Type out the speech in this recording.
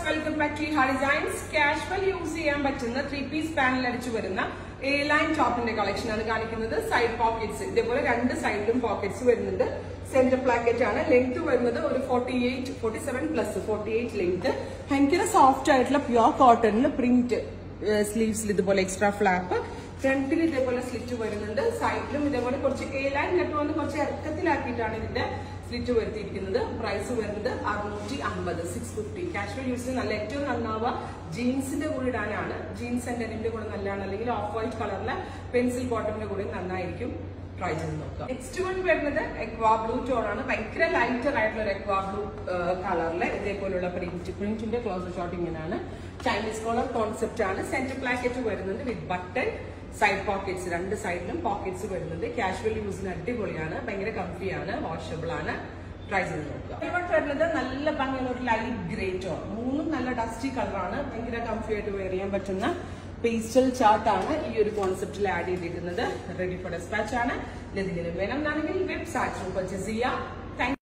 welcome back to ഹാ designs casual use ചെയ്യാൻ പറ്റുന്ന ത്രീ പീസ് പാനൽ അടിച്ചു വരുന്ന എ ലൈൻ ടോപ്പിന്റെ കളക്ഷൻ ആണ് കാണിക്കുന്നത് സൈഡ് പോക്കറ്റ്സ് ഇതേപോലെ രണ്ട് സൈഡിലും പോക്കറ്റ്സ് വരുന്നുണ്ട് സെന്റർ പ്ലാക്കറ്റ് ആണ് ലെങ്ത് വരുന്നത് ഒരു forty eight forty seven plus forty eight length ഭയങ്കര സോഫ്റ്റ് ആയിട്ടുള്ള പ്യുവർ കോട്ടണിൽ പ്രിന്റ് സ്ലീവ്സിൽ ഇതുപോലെ എക്സ്ട്രാ ഫ്ലാപ്പ് ഫ്രണ്ടിൽ ഇതേപോലെ സ്ലിറ്റ് വരുന്നുണ്ട് സൈഡിലും ഇതേപോലെ കുറച്ച് എ ലൈൻ നെറ്റ് കുറച്ച് ഇറക്കത്തിലാക്കിയിട്ടാണ് ഇതിന്റെ സ്ലിറ്റ് വരുത്തിയിരിക്കുന്നത് പ്രൈസ് വരുന്നത് അറുന്നൂറ്റി അമ്പത് സിക്സ് ഫിഫ്റ്റി കാഷ്വൽ യൂസിന് നല്ല ഏറ്റവും നന്നാവുക ജീൻസിന്റെ കൂടെ ഇടാനാണ് ജീൻസ് ആൻഡ് ഡെനിന്റെ കൂടെ നല്ലതാണ് അല്ലെങ്കിൽ ഓഫ് വൈറ്റ് കളറിലെ പെൻസിൽ ബോട്ടമിന്റെ കൂടെ നന്നായിരിക്കും ട്രൈ ചെയ്ത് നോക്കുക നെക്സ്റ്റ് വൺ വരുന്നത് എക്വാ ബ്ലൂ ടോൺ ആണ് ഭയങ്കര ലൈറ്റർ ആയിട്ടുള്ള ഒരു എക്വാ ബ്ലൂ കളറിലെ ഇതേപോലുള്ള പ്രിന്റ് പ്രിന്റിന്റെ ക്ലോസ് ഷോട്ട് ഇങ്ങനെയാണ് ചൈനീസ് കോളർ കോൺസെപ്റ്റ് ആണ് സെന്റർ പ്ലാക്കറ്റ് വരുന്നുണ്ട് വിത്ത് ബട്ടൺ സൈഡ് പോക്കറ്റ്സ് രണ്ട് സൈഡിലും പോക്കറ്റ്സ് വരുന്നുണ്ട് കാഷ്വൽ യൂസിന് അടിപൊളിയാണ് ഭയങ്കര കംഫിയാണ് വാഷബിൾ ആണ് ട്രൈ ചെയ്ത് നോക്കുക ഇവിടെ വരുന്നത് നല്ല ഭംഗിയുള്ള ഒരു ലൈറ്റ് ഗ്രേ ടോൺ മൂന്നും നല്ല ഡസ്റ്റി കളറാണ് ഭയങ്കര കംഫി ആയിട്ട് വെയർ ചെയ്യാൻ പറ്റുന്ന പേസ്റ്റൽ ചാർട്ട് ആണ് ഈ ഒരു കോൺസെപ്റ്റിൽ ആഡ് ചെയ്തിരിക്കുന്നത് റെഡി ഫോർ ഡെസ്പാച്ച് ആണ് ഇതിന് വേണം എന്നാണെങ്കിൽ വെബ്സൈറ്റ് പർച്ചേസ് ചെയ്യാം